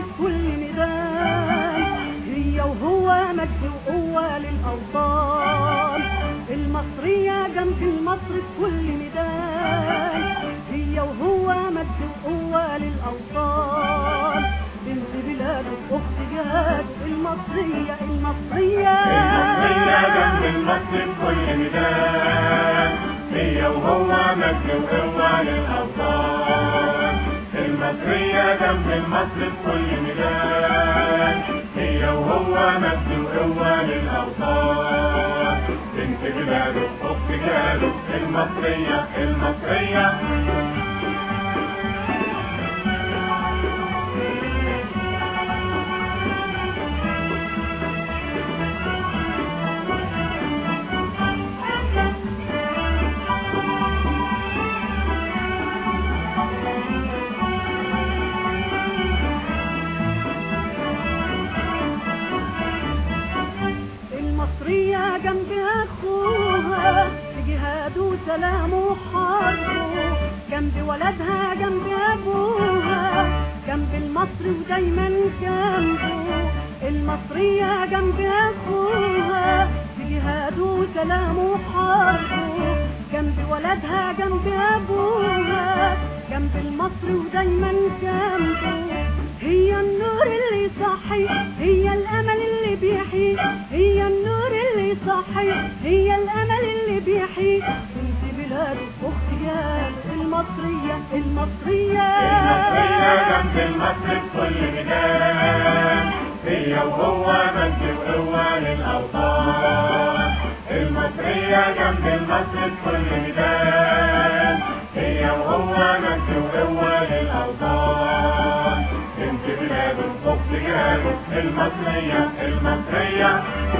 كل ميدان هي وهو مجد وقوة للأوطان المصرية جنب المصر في كل ميدان هي وهو مجد وقوة للأوطان بنت بلاد أخت جهاد المصرية المصرية المصرية جنب المصر في كل ميدان هي وهو مجد وقوة للأوطان المصرية جنب المصر في كل ميدان هي وهو مجد وقوة للأوطان بنت بلاده أخت جاله المصرية المصرية المصرية جنب أخوها في جهاد وسلام وحربه جنب ولدها جنب أبوها جنب المصري ودايما جنبه المصرية جنب أخوها في جهاد وسلام وحربه جنب ولدها جنب أبوها جنب المصري ودايما جنبه هي النور اللي صحي هي الأمل اللي بيحيي هي النور اللي صحي هي الأمل اللي بيحيي بنت بلاد أخت جهاد المصرية المصرية المصرية جنب المصر في كل ميدان هي وهو مجد وقوة للأوطان المصرية جنب المصر في كل ميدان هي وهو مجد وقوة للأوطان بنت بلاده أخت جهاده المصرية المصرية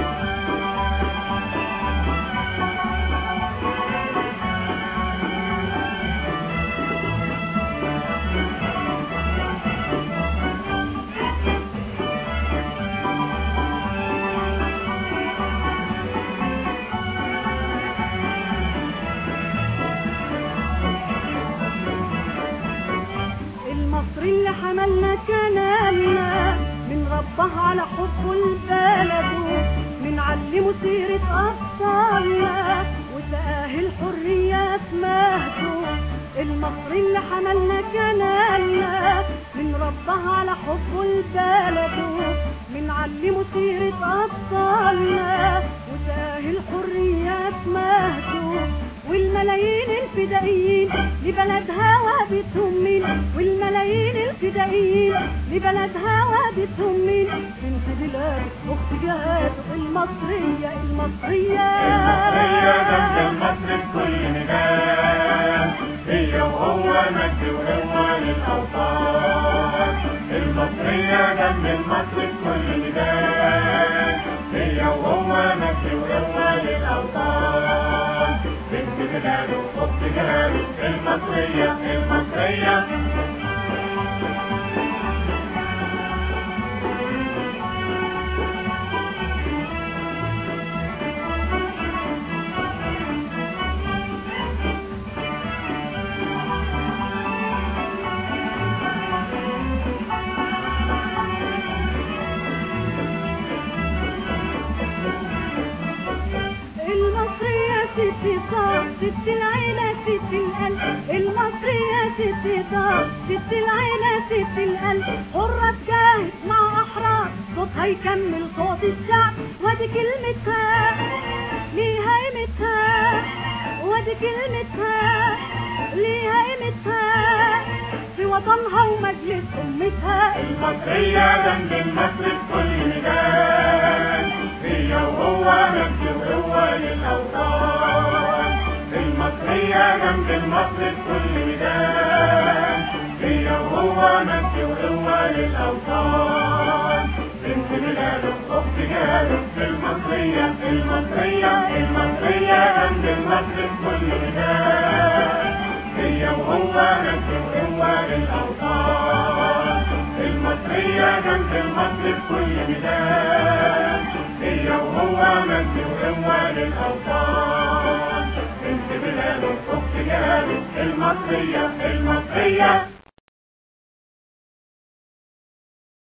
المصري اللي حملنا كلامنا من ربها على حب لبلده من علمه سيرة أبطالنا وسقاه الحرية مهده المصري اللي حملنا كلامنا من ربها على حب لبلده من علمه سيرة أبطالنا وسقاه الحرية مهده والملايين الفدائيين لبلدها وهبتهم من والملايين الفدائيين لبلدها وهبتهم من بنت بلاد اخت جهاد المصرية المصرية المصرية جنب المصر في كل ميدان هي وهو مجد وقوة للأوطان المصرية جنب المصر في كل ميدان هي وهو مجد وقوة للأوطان بنت بلاده أخت جهاده المصرية المصرية المصرية ست صار ست العيلة ست القلب المصرية ست صار ست العيلة ست القلب حرة تجاهد مع أحرار صوتها يكمل صوت الشعب وادي كلمتها ليها قيمتها وادي كلمتها ليها قيمتها في وطنها ومجلس أمتها المصرية جنب المصر في كل ميدان هي وهو مجد وقوة للأوطان المصرية جنب المصر في كل ميدان هي وهو مجد وقوة للأوطان بنت بلاده أخت جهاده المصرية المصرية المصرية جنب المصر في كل ميدان هي وهو مجد وقوة للأوطان المصرية جنب المصر في كل ميدان هي وهو مجد وقوة للأوطان بنت بلاده أخت جهاده المصرية المصرية